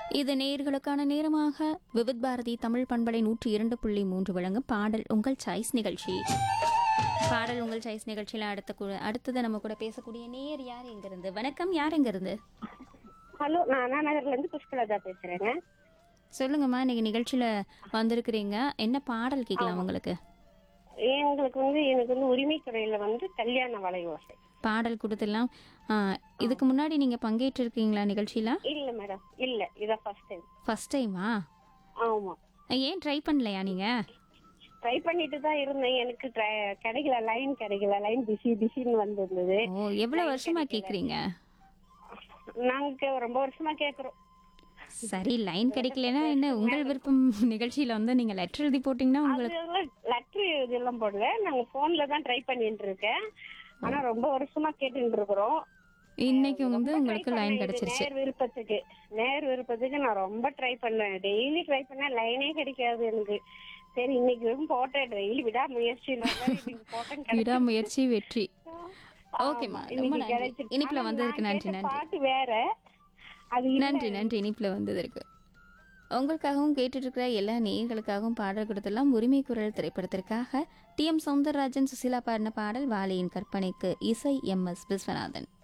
இது நேயர்களுக்கான நேரமாக விவித் பாரதி தமிழ் பண்பலை நூற்றி இரண்டு புள்ளி மூன்று வழங்கும் பாடல் உங்கள் சாய்ஸ் நிகழ்ச்சி பாடல் உங்கள் சாய்ஸ் நிகழ்ச்சியில் அடுத்த கு- அடுத்தது நம்ம கூட பேசக்கூடிய நேயர் யார் எங்கிருந்து வணக்கம் யார் எங்கிருந்து ஹலோ நான் அண்ணா நகர்ல இருந்து புஷ்பலதா பேசுறேங்க சொல்லுங்கம்மா இன்னைக்கு நிகழ்ச்சியில வந்திருக்கிறீங்க என்ன பாடல் கேட்கலாம் உங்களுக்கு எங்களுக்கு வந்து எனக்கு வந்து உரிமை துறையில வந்து கல்யாண வலை ஓசை பாடல் கொடுத்துடலாம் ஆ, இதுக்கு முன்னாடி நீங்க பங்கேற்றிருக்கீங்களா நிகழ்ச்சியில இல்ல மேடம் இல்ல இதான் ஃபர்ஸ்ட் டைம் ஃபர்ஸ்ட் டைமா ஆமா ஏன் ட்ரை பண்ணலையா நீங்க ட்ரை பண்ணிட்டு தான் இருந்தேன் எனக்கு try- கிடைக்கல லைன் கிடைக்கல லைன் பிஸி பிஸின்னு வந்திருந்தது ஓ எவ்வளவு வருஷமா கேக்குறீங்க நாங்க ரொம்ப வருஷமா கேக்குறோம் சரி லைன் கிடைக்கலனா என்ன உங்கள் விருப்பம் நிகழ்ச்சியில வந்து நீங்க லெட்டர் எழுதி போட்டீங்கன்னா உங்களுக்கு அதெல்லாம் லெட்டர் இதெல்லாம் போடல நாங்க போன்ல தான் ட்ரை பண்ணிட்டு இருக்கேன் ஆனா ரொம்ப வருஷமா கேட்டுட்டு இருக்கிறோம் இன்னைக்கு வந்து ரொம்ப உங்களுக்கு try லைன் பண்ணேன். இது கிடைச்சிருச்சு நேர் விருப்பத்துக்கு நேர் விருப்பத்துக்கு நான் ரொம்ப ட்ரை பண்ணேன் டெய்லி ட்ரை பண்ணேன் லைனே கிடைக்காது எனக்கு சரி இன்னைக்கு வரும் போட்டேன் டெய்லி விடா முயற்சி போட்டேன் விடாமுயற்சி வெற்றி ஓகேம்மா ரொம்ப நன்றி இனிப்புல வந்ததுக்கு நன்றி நன்றி பாட்டு வேற அது இல்ல. நன்றி நன்றி இனிப்புல வந்ததற்கு உங்களுக்காகவும் கேட்டுட்டு இருக்கிற எல்லா நேயர்களுக்காகவும் பாடல் கொடுத்தெல்லாம் உரிமை குரல் திரைப்படத்திற்காக டி எம் சௌந்தரராஜன் சுசிலா பாடின பாடல் வாலியின் கற்பனைக்கு இசை எம் எஸ் விஸ்வநாதன்